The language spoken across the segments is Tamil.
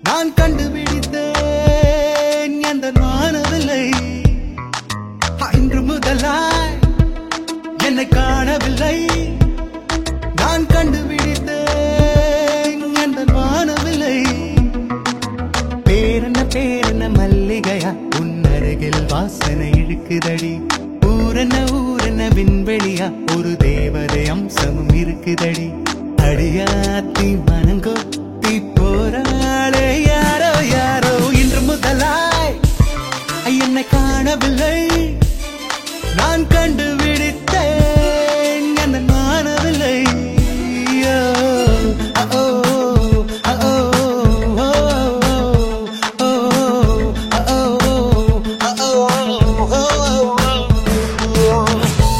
நான் கண்டுபிடித்தேன் எந்த வானவில்லை இன்று முதலாய் என்னை காணவில்லை நான் கண்டுபிடித்தேன் எந்த வானவில்லை பேரென்ன பேரென்ன மல்லிகையா உன் அருகில் வாசனை இழுக்குதடி ஊரென்ன ஊரென்ன விண்வெளியா ஒரு தேவதை அம்சமும் இருக்குதடி அடியாத்தி மனங்கொத்தி போராளே யாரோ யாரோ இன்று முதலாய் என்னை காணவில்லை நான் கண்டுபிடித்தேன் என்ன காணவில்லை ஓ, ஓ, ஓ, ஓ, ஓ, ஓ, ஓ.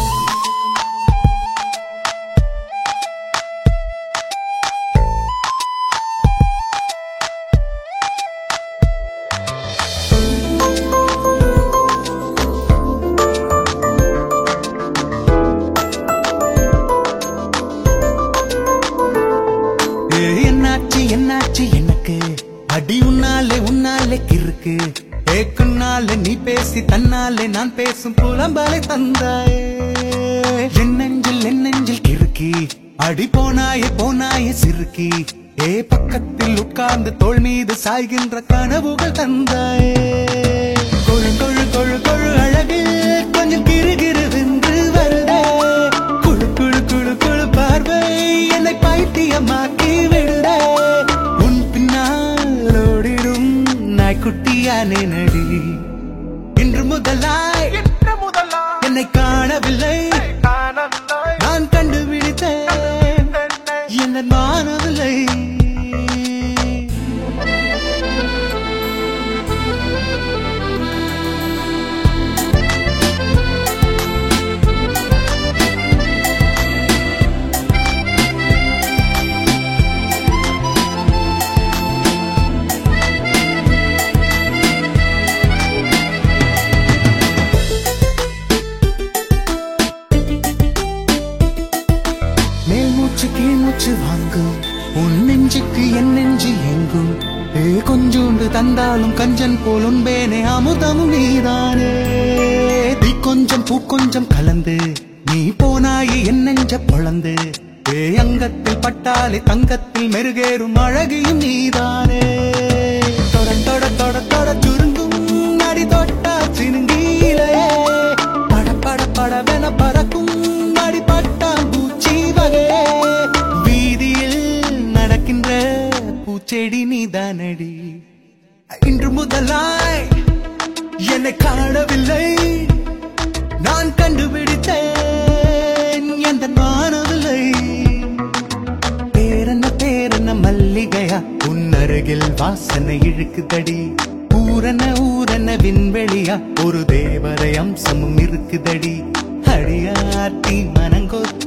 ஏ, என்னாச்சு என்னாச்சு எனக்கு அடி உன்னாலே உன்னாலே கிறுக்கு ஏக்குன்னாலே நீ பேசி தன்னாலே நான் பேசும் புலம்பாலே தந்தாயே என் நெஞ்சில் என் நெஞ்சில் கிறுக்கி அடி போனாயே போனாயே சிறுக்கி ஏ பக்கத்தில் உட்கார்ந்து தோள் மீது சாய்கின்ற கனவுகள் தந்தாயே கொழு கொழு கொழு கொழு அழகு கொஞ்சம் கிறுகிறுவென்று வருதே குழு குழு குழு குழு பார்வை என்னை பைத்தியமாக்கி விடுதே உன் பின்னால் ஓடிடும் நாய்க்குட்டியானே நடி இன்று முதலாய் இன்று முதலா என்னை காணவில்லை காணவில்லை நான் கண்டுபிடித்தேன் என்ன மாணவில்லை மேல் மூச்சு கீழ் மூச்சு வாங்கும் உன் நெஞ்சுக்கு என் நெஞ்சு எங்கும் ஏ கொஞ்சோண்டு தந்தாலும் கஞ்சன் போல் உன்பேனே அமுதமும் நீதானே தீ கொஞ்சம் பூ கொஞ்சம் கலந்து நீ போனாயே என் நெஞ்ச பொழந்து ஏ அங்கத்தில் பட்டாலே தங்கத்தில் மெருகேறும் அழகியும் நீதானே தொட தொட தொட தொட சுருங்கும் நடி தொட்டா சினுங்கீலையே பட பட படவென பறக்கும் நடி பட்டாம்பூச்சி வகையே வீதியில் நடக்கின்ற பூச்செடி நீதானடி இன்று முதலாய் என்னை காணவில்லை நான் கண்டுபிடித்தேன் எந்த வானவில்லை பேரென்ன பேரென்ன மல்லிகையா உன் அருகில் வாசனை இழுக்குதடி ஊரென்ன ஊரென்ன விண்வெளியா ஒரு தேவரை அம்சமும் இருக்குதடி அடியாத்தி மனங்கொத்தி